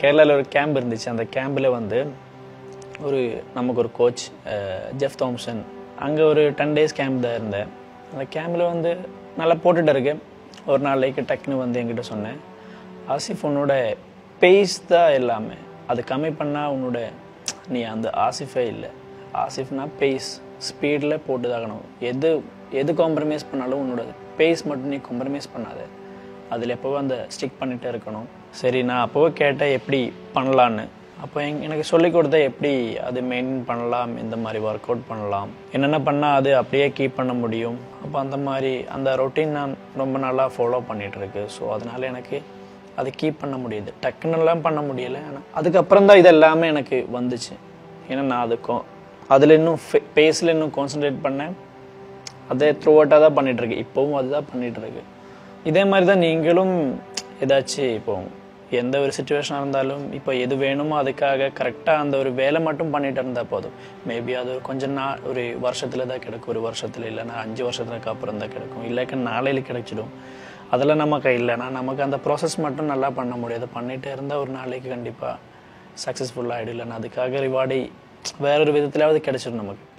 கேரளாவில் ஒரு கேம்ப் இருந்துச்சு அந்த கேம்பில் வந்து ஒரு நமக்கு ஒரு கோச் ஜெஃப் தாம்சன் அங்கே ஒரு டென் டேஸ் கேம்ப் தான் இருந்தேன் அந்த கேம்பில் வந்து நல்லா போட்டுட்டு இருக்கேன் ஒரு நாளைக்கு டக்குன்னு வந்து என்கிட்ட சொன்னேன் ஆசிஃப் உன்னோட பேஸ் தான் எல்லாமே அது கம்மி பண்ணால் உன்னோட நீ அந்த ஆசிஃபே இல்லை ஆசிஃப்னா பேஸ் ஸ்பீடில் போட்டுதாகணும் எது எது காம்ப்ரமைஸ் பண்ணாலும் உன்னோட பேஸ் மட்டும் நீ காம்ப்ரமைஸ் பண்ணாத அதில் எப்போவும் அந்த ஸ்டிக் பண்ணிகிட்டே இருக்கணும் சரி நான் அப்போவே கேட்டேன் எப்படி பண்ணலான்னு அப்போ எங் எனக்கு சொல்லிக் கொடுத்த எப்படி அது மெயின்டைன் பண்ணலாம் இந்த மாதிரி ஒர்க் அவுட் பண்ணலாம் என்னென்ன பண்ணால் அது அப்படியே கீப் பண்ண முடியும் அப்போ அந்த மாதிரி அந்த ரொட்டீன் நான் ரொம்ப நாளாக ஃபாலோ பண்ணிகிட்டு இருக்கு ஸோ அதனால எனக்கு அதை கீப் பண்ண முடியுது டக்குன்னெல்லாம் பண்ண முடியல ஆனால் அதுக்கப்புறம் தான் இது எல்லாமே எனக்கு வந்துச்சு ஏன்னா நான் அதுக்கும் அதில் இன்னும் பேஸில் இன்னும் கான்சென்ட்ரேட் பண்ணேன் அதே த்ரூ அவுட்டாக தான் பண்ணிட்டு இருக்கு இப்போவும் அதுதான் பண்ணிட்டு இருக்கு இதே மாதிரி தான் நீங்களும் ஏதாச்சும் இப்போ எந்த ஒரு சுச்சுவேஷனாக இருந்தாலும் இப்போ எது வேணுமோ அதுக்காக கரெக்டாக அந்த ஒரு வேலை மட்டும் பண்ணிட்டு இருந்தால் போதும் மேபி அது ஒரு கொஞ்ச நாள் ஒரு வருஷத்துல தான் கிடைக்கும் ஒரு வருஷத்துல இல்லைன்னா அஞ்சு வருஷத்துக்கு அப்புறம் தான் கிடைக்கும் இல்லைக்க நாளையில கிடைச்சிடும் அதெல்லாம் நம்ம கை இல்லைன்னா நமக்கு அந்த ப்ராசஸ் மட்டும் நல்லா பண்ண முடியாது பண்ணிகிட்டே இருந்தால் ஒரு நாளைக்கு கண்டிப்பாக சக்ஸஸ்ஃபுல்லாக ஆகிடும் இல்லைன்னா அதுக்காக ரிவார்டு வேற ஒரு விதத்துலையாவது கிடைச்சிடும் நமக்கு